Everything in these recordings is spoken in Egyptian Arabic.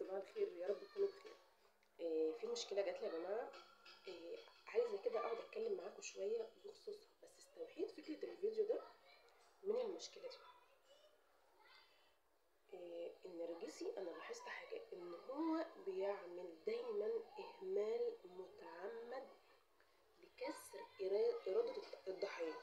صباح الخير يا رب تكونوا بخير إيه في مشكله جات لي يا جماعه إيه عايزه كده اقعد اتكلم معاكم شويه بخصوصها بس استوحيت فكره الفيديو ده من المشكله دي إيه النرجسي انا لاحظت حاجه ان هو بيعمل دايما اهمال متعمد لكسر إرا- اراده الضحيه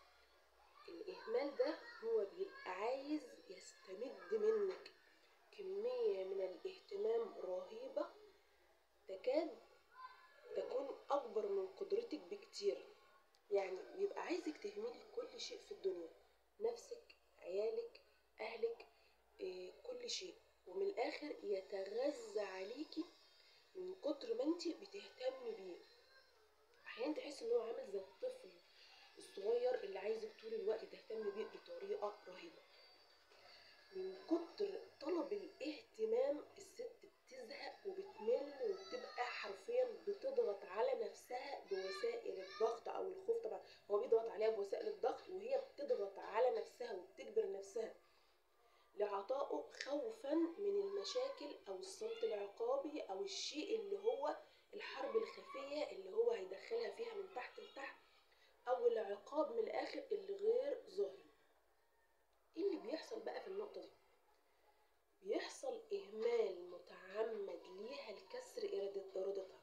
الاهمال ده هو بيبقى عايز يستمد منك كمية من الاهتمام رهيبة تكاد تكون أكبر من قدرتك بكتير يعني بيبقى عايزك تهملي كل شيء في الدنيا نفسك عيالك أهلك إيه كل شيء ومن الآخر يتغذى عليكي من كتر ما انت بتهتمي بيه أحيانا تحس إن هو عامل زي الطفل الصغير اللي عايزك طول الوقت تهتمي بيه بطريقة رهيبة من كتر طلب الاهتمام الست بتزهق وبتمل وبتبقى حرفيا بتضغط على نفسها بوسائل الضغط او الخوف طبعا هو بيضغط عليها بوسائل الضغط وهي بتضغط على نفسها وبتجبر نفسها لعطائه خوفا من المشاكل او الصمت العقابي او الشيء اللي هو الحرب الخفية اللي هو هيدخلها فيها من تحت لتحت او العقاب من الاخر اللي غير ظاهر ايه اللي بيحصل بقى في النقطة دي بيحصل إهمال متعمد ليها لكسر إرادة- إرادتها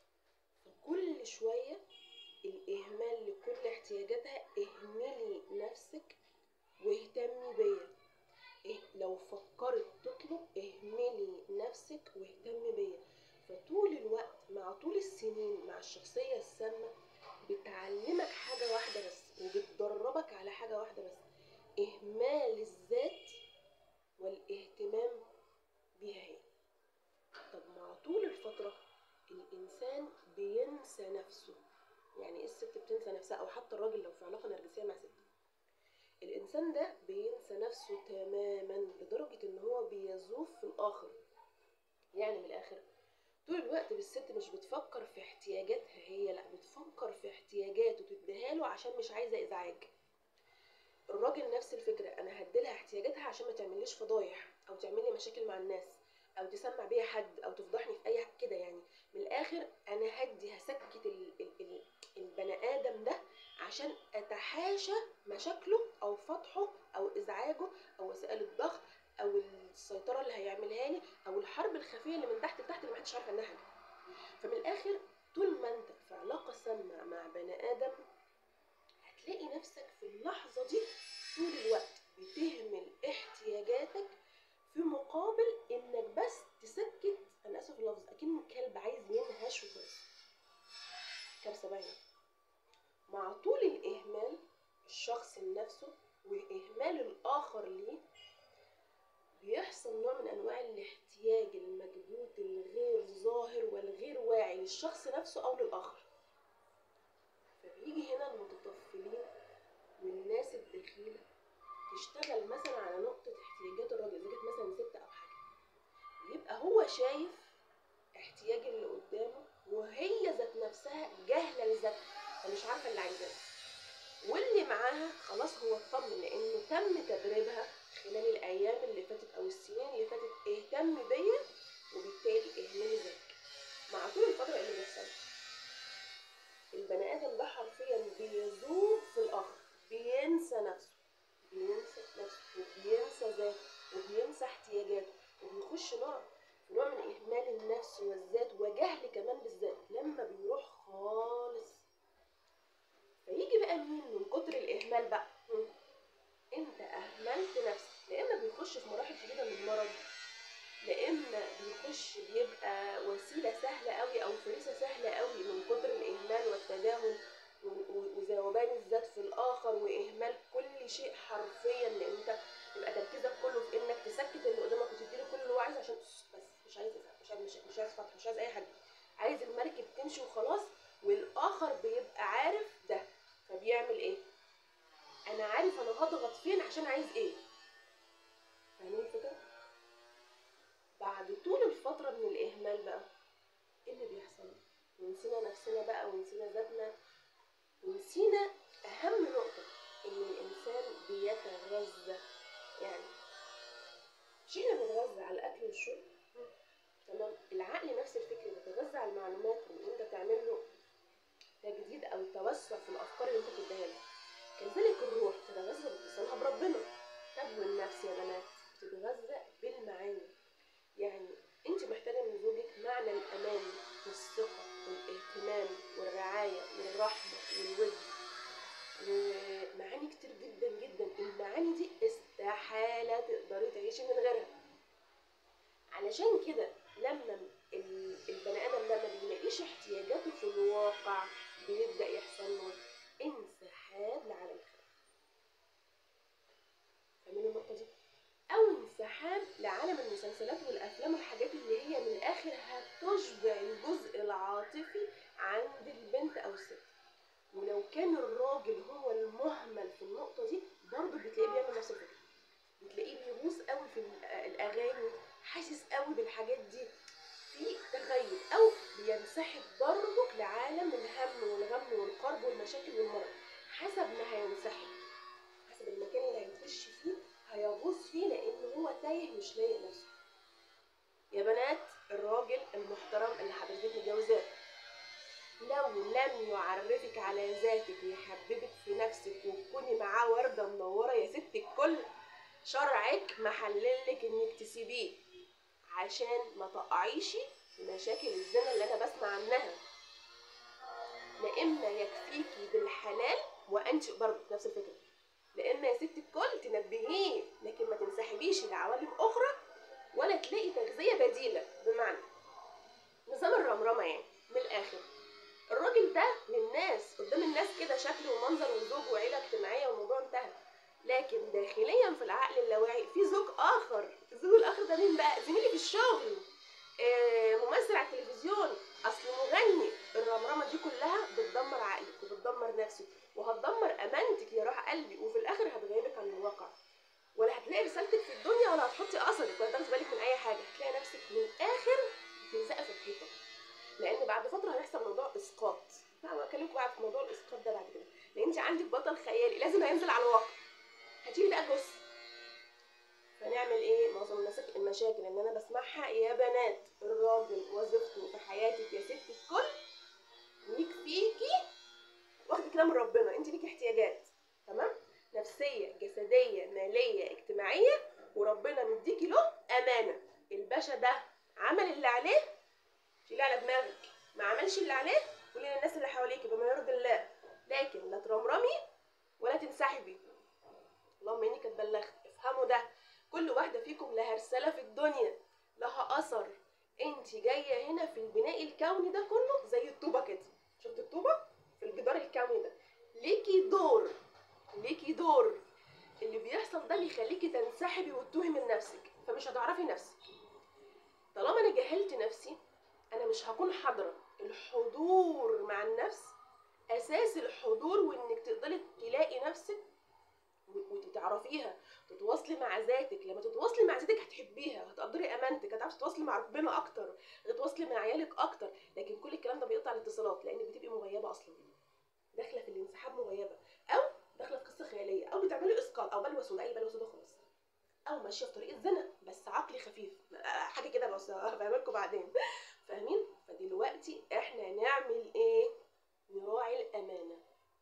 فكل شوية الإهمال لكل احتياجاتها اهملي نفسك واهتمي بيا إيه لو فكرت تطلب اهملي نفسك واهتمي بيا فطول الوقت مع طول السنين مع الشخصية السامة بتعلمك حاجة واحدة بس وبتدربك على حاجة واحدة بس إهمال الذات والاهتمام بيها هي طب مع طول الفترة الإنسان بينسى نفسه يعني إيه الست بتنسى نفسها أو حتى الراجل لو في علاقة نرجسية مع ست الإنسان ده بينسى نفسه تماما لدرجة إن هو بيذوب في الآخر يعني من الآخر طول الوقت بالست مش بتفكر في احتياجاتها هي لا بتفكر في احتياجاته تديها له عشان مش عايزة إزعاج الراجل نفس الفكرة أنا هديلها احتياجاتها عشان ما تعمليش فضايح أو تعمل لي مشاكل مع الناس أو تسمع بيا حد أو تفضحني في أي كده يعني من الآخر أنا هدي هسكت ال ال ال البني آدم ده عشان أتحاشى مشاكله أو فضحه أو إزعاجه أو وسائل الضغط أو السيطرة اللي هيعملها لي أو الحرب الخفية اللي من تحت لتحت اللي محدش عارف عنها حاجة فمن الآخر طول ما أنت في علاقة سامة مع بني آدم هتلاقي نفسك في اللحظة دي طول الوقت بتهمل احتياجاتك في مقابل انك بس تسكت انا اسف في اللفظ اكن كلب عايز ينهش وخلاص كارثه باينه مع طول الاهمال الشخص لنفسه واهمال الاخر ليه بيحصل نوع من انواع الاحتياج المكبوت الغير ظاهر والغير واعي للشخص نفسه او للاخر فبيجي هنا المتطفلين والناس الدخيلة تشتغل مثلا على نقطة احتياجات الراجل إذا كانت مثلا ست أو حاجة يبقى هو شايف احتياج اللي قدامه وهي ذات نفسها جاهلة لذاتها فمش عارفة اللي عايزاه واللي معاها خلاص هو اطمن لأنه تم تدريبها خلال الأيام اللي فاتت أو السنين اللي فاتت اهتم بيا وبالتالي اهملي ذاتك مع طول الفترة اللي بيحصل البني ادم ده حرفيا بيذوب في الاخر بينسى نفسه بينسى نفسه وبينسى ذاته وبينسى احتياجاته وبيخش نوع في نوع من اهمال النفس والذات وجهل كمان بالذات لما بيروح خالص فيجي بقى مين من كتر الاهمال بقى مم. انت اهملت نفسك لا اما بيخش في مراحل شديده من المرض لا اما بيخش بيبقى وسيله سهله قوي او فريسه سهله قوي من كتر الاهمال والتجاهل و- و- وذوبان الذات في الاخر واهمال كل شيء حرفيا لان انت يبقى تركيزك كله في انك تسكت اللي قدامك وتديله كل اللي هو عايزه عشان بس مش عايز إزعاج، مش عايز مش عايز فتح مش عايز اي حاجه عايز المركب تمشي وخلاص والاخر بيبقى عارف ده فبيعمل ايه انا عارف انا هضغط فين عشان عايز ايه فاهمين الفكره بعد طول الفترة من الإهمال بقى إيه اللي بيحصل؟ ونسينا نفسنا بقى ونسينا ذاتنا ونسينا أهم نقطة إن الإنسان بيتغذى يعني مش إحنا بنتغذى على الأكل والشرب؟ توسع المعلومات وان انت تعمل له تجديد او توسع في الافكار اللي انت بتديها له كذلك الروح تتغذى باتصالها بربنا طب والنفس يا بنات بتتغذى بالمعاني يعني انت محتاجه من زوجك معنى الامان والثقه والاهتمام والرعايه والرحمه والود ومعاني كتير جدا جدا المعاني دي استحاله تقدري تعيشي من غيرها علشان كده لما ال- البني ادم لما بيلاقيش احتياجاته في الواقع بيبدا يحصل له انسحاب لعالم الخير فاهمين النقطه دي او انسحاب لعالم المسلسلات والافلام والحاجات اللي هي من الاخر هتشبع الجزء العاطفي عند البنت او الست ولو كان الراجل هو المهمل في النقطه دي برضه بتلاقيه بيعمل نفس الفكره بتلاقيه بيغوص قوي في ال- الاغاني حاسس قوي بالحاجات دي في تغير او بينسحب برضه لعالم الهم والغم والقرب والمشاكل والمرض حسب ما هينسحب حسب المكان اللي هيخش فيه هيغوص فيه لان هو تايه مش لايق نفسه يا بنات الراجل المحترم اللي حضرتك متجوزاه لو لم يعرفك على ذاتك ويحببك في نفسك وتكوني معاه ورده منوره يا ست الكل شرعك محللك انك تسيبيه عشان ما تقعيش في مشاكل الزنا اللي انا بسمع عنها لا اما يكفيكي بالحلال وانت برضه نفس الفكره لا اما يا ست الكل تنبهيه لكن ما تنسحبيش لعوالم اخرى ولا تلاقي تغذيه بديله بمعنى نظام الرمرمه يعني من الاخر الراجل ده للناس قدام الناس كده شكل ومنظر وزوج وعيله اجتماعيه والموضوع انتهى لكن داخليا في العقل اللاواعي في زوج اخر الزوج الاخر ده مين بقى زميلي في الشغل آه، ممثل على التلفزيون اصل مغني الرمرمه دي كلها بتدمر عقلك وبتدمر نفسك وهتدمر امانتك يا روح قلبي وفي الاخر هتغيبك عن الواقع ولا هتلاقي رسالتك في الدنيا ولا هتحطي اثرك ولا تاخدي بالك من اي حاجه هتلاقي نفسك من الاخر ملزقه في الحيطه لان بعد فتره هيحصل موضوع اسقاط لا اكلمكم بقى في موضوع الاسقاط ده بعد كده لان انت عندك بطل خيالي لازم هينزل على الواقع هتيجي بقى جثه فنعمل ايه معظم الناس المشاكل ان انا بسمعها يا بنات الراجل وظيفته في حياتك يا ست الكل يكفيكي واخد كده من ربنا انت ليكي احتياجات تمام نفسيه جسديه ماليه اجتماعيه وربنا مديكي له امانه الباشا ده عمل اللي عليه شيلي على دماغك ما عملش اللي عليه قولي للناس اللي حواليك بما يرضي الله لكن لا ترمرمي ولا تنسحبي اللهم اني قد بلغت افهموا ده كل واحده فيكم لها رساله في الدنيا لها اثر انت جايه هنا في البناء الكوني ده كله زي الطوبه كده شفت الطوبه في الجدار الكوني ده ليكي دور ليكي دور اللي بيحصل ده بيخليكي تنسحبي وتتوهي من نفسك فمش هتعرفي نفسك طالما انا جهلت نفسي انا مش هكون حاضره الحضور مع النفس اساس الحضور وانك تقدري تلاقي نفسك و- وتعرفيها تتواصلي مع ذاتك لما تتواصلي مع ذاتك هتحبيها هتقدري امانتك هتعرفي تتواصلي مع ربنا اكتر هتتواصلي مع عيالك اكتر لكن كل الكلام ده بيقطع الاتصالات لان بتبقي مغيبه اصلا داخله في الانسحاب مغيبه او داخله في قصه خياليه او بتعملي اسقاط او بلوى سوداء اي بلوى سوداء خلاص او ماشيه في طريق الزنا بس عقلي خفيف آه، حاجه كده بس هفهمها لكم بعدين فاهمين فدلوقتي احنا نعمل ايه نراعي الامانه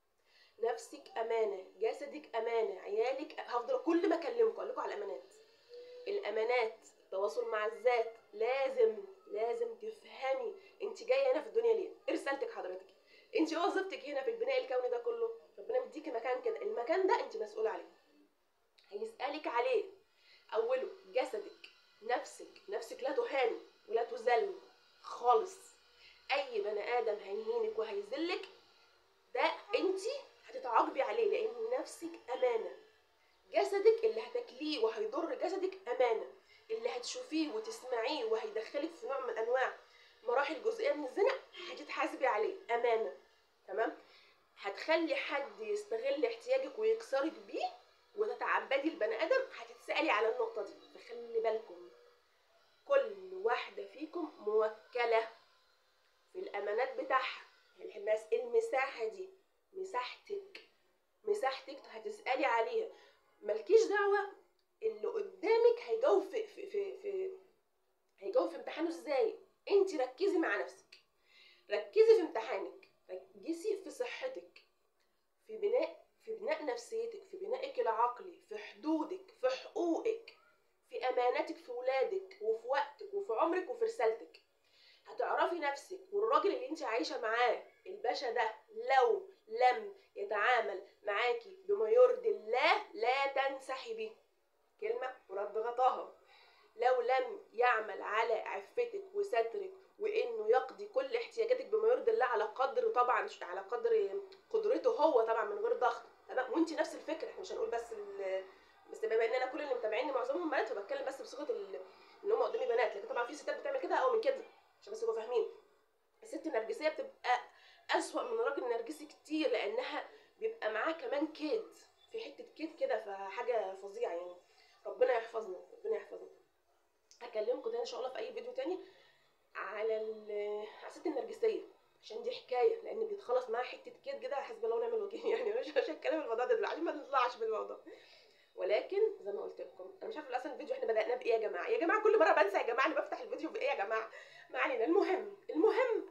نفسك امانه جسدك امانه عيالك هفضل كل ما اكلمكم اقول لكم على الامانات الامانات التواصل مع الذات لازم لازم تفهمي انت جايه هنا في الدنيا ليه ايه رسالتك حضرتك انت وظيفتك هنا في البناء الكوني ده كله ربنا مديكي مكان كده المكان ده انت مسؤوله عليه هيسالك عليه اوله جسدك نفسك نفسك لا تهان ولا تذل خالص اي بني ادم هيهينك وهيذلك ده انت هتتعاقبي عليه لان نفسك امانه جسدك اللي هتاكليه وهيضر جسدك امانه اللي هتشوفيه وتسمعيه وهيدخلك في نوع من انواع مراحل جزئيه من الزنا هتتحاسبي عليه امانه تمام هتخلي حد يستغل احتياجك ويكسرك بيه وتتعبدي البني ادم هتتسالي على النقطه دي فخلي بالكم كل واحده فيكم موكله في الامانات بتاعها يعني المس- المساحه دي مساحتك مساحتك هتسالي عليها مالكيش دعوه اللي قدامك هيجاوب في في في, في هيجاوب في امتحانه ازاي انت ركزي مع نفسك ركزي في امتحانك ركزي في صحتك في بناء في بناء نفسيتك في بنائك العقلي في حدودك في حقوقك في اماناتك في ولادك وفي وقتك وفي عمرك وفي رسالتك هتعرفي نفسك والراجل اللي انت عايشه معاه الباشا ده لو لم يتعامل معاكي بما يرضي الله لا تنسحبي كلمه ورد غطاها لو لم يعمل على عفتك وسترك وانه يقضي كل احتياجاتك بما يرضي الله على قدر طبعا على قدر قدرته هو طبعا من غير ضغط تمام وانت نفس الفكره احنا مش هنقول بس ال- بس بما ان انا كل اللي متابعيني معظمهم بنات فبتكلم بس بصيغه ال- ان هم قدامي بنات لكن طبعا في ستات بتعمل كده او من كده عشان بس تبقوا فاهمين الست النرجسيه بتبقى اسوأ من الراجل النرجسي كتير لانها بيبقى معاه كمان كيد في حته كيد كده فحاجه فظيعه يعني ربنا يحفظنا ربنا يحفظنا هكلمكم تاني ان شاء الله في اي فيديو تاني على ال- على الست النرجسيه عشان دي حكايه لان بيتخلص معاها حته كيد كده حسب الله ونعم الوكيل يعني مش مش هتكلم الموضوع ده دلوقتي عشان ما نطلعش بالموضوع ولكن زي ما قلت لكم انا مش عارفه اصلا الفيديو احنا بدأناه بايه يا جماعه يا جماعه كل مره بنسى يا جماعه انا بفتح الفيديو بايه يا جماعه ما علينا المهم المهم